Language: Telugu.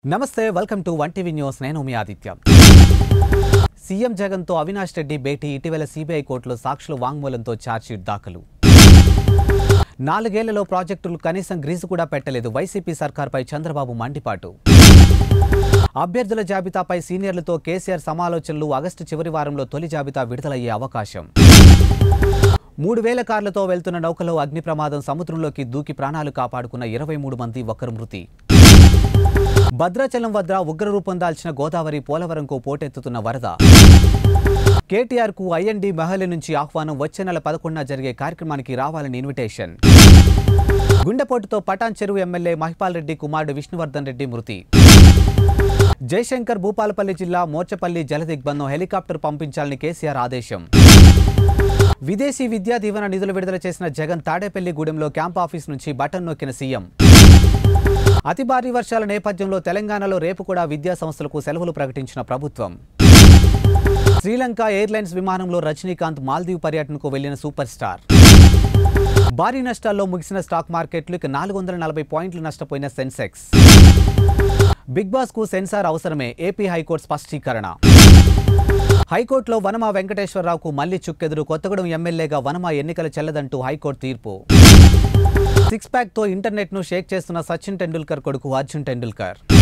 నమస్తే welcome to one TV news నేను మీ ఆదిత్య సీఎం జగన్తో అవినాష్ రెడ్డి భేటీ ఇటీవల సిబిఐ కోర్టులో సాక్షుల వాంగ్మూలంతో ఛార్జ్షీట్ దాఖలు నాలుగేళ్లలో ప్రాజెక్టులు కనీసం గ్రీజు కూడా పెట్టలేదు వైసీపీ సర్కార్పై చంద్రబాబు మండిపాటు అభ్యర్థుల జాబితాపై సీనియర్లతో కేసీఆర్ సమాలోచనలు ఆగస్టు చివరి వారంలో తొలి జాబితా విడుదలయ్యే అవకాశం మూడు వేల కార్లతో వెళ్తున్న నౌకలో అగ్ని ప్రమాదం సముద్రంలోకి దూకి ప్రాణాలు కాపాడుకున్న ఇరవై మూడు మంది ఒకరు మృతి భద్రాచలం వద్ద ఉగ్రరూపం దాల్చిన గోదావరి పోలవరంకు పోటెత్తుతున్న వరద కేటీఆర్ కు ఐఎన్డి మహలి నుంచి ఆహ్వానం వచ్చే నెల పదకొండున జరిగే కార్యక్రమానికి రావాలని ఇన్విటేషన్ గుండెపోటుతో పటాన్ చెరువు ఎమ్మెల్యే మహిపాల్ రెడ్డి కుమారుడు విష్ణువర్ధన్ రెడ్డి మృతి జయశంకర్ భూపాలపల్లి జిల్లా మోర్చపల్లి జలదిగ్బంధం హెలికాప్టర్ పంపించాలని కేసీఆర్ ఆదేశం విదేశీ విద్యా దీవెన నిధులు విడుదల చేసిన జగన్ తాడేపల్లిగూడెంలో క్యాంప్ ఆఫీస్ నుంచి బటన్ నొక్కిన సీఎం అతి భారీ వర్షాల నేపథ్యంలో తెలంగాణలో రేపు కూడా విద్యా సంస్థలకు సెలవులు ప్రకటించిన ప్రభుత్వం శ్రీలంక ఎయిర్లైన్స్ విమానంలో రజనీకాంత్ మాల్దీవ్ పర్యటనకు వెళ్లిన సూపర్ స్టార్ భారీ నష్టాల్లో ముగిసిన స్టాక్ మార్కెట్లు ఇక నాలుగు వందల నలభై పాయింట్లు నష్టపోయిన సెన్సెక్స్ బిగ్ బాస్ కు సెన్సార్ అవసరమే ఏపీ హైకోర్టు స్పష్టీకరణ హైకోర్టులో వనమా వెంకటేశ్వరరావుకు మళ్లీ చుక్కెదురు కొత్తగూడెం ఎమ్మెల్యేగా వనమా ఎన్నికలు చెల్లదంటూ హైకోర్టు తీర్పు సిక్స్ ప్యాక్ తో ఇంటర్నెట్ ను షేక్ చేస్తున్న సచిన్ టెండూల్కర్ కొడుకు అర్జున్ టెండూల్కర్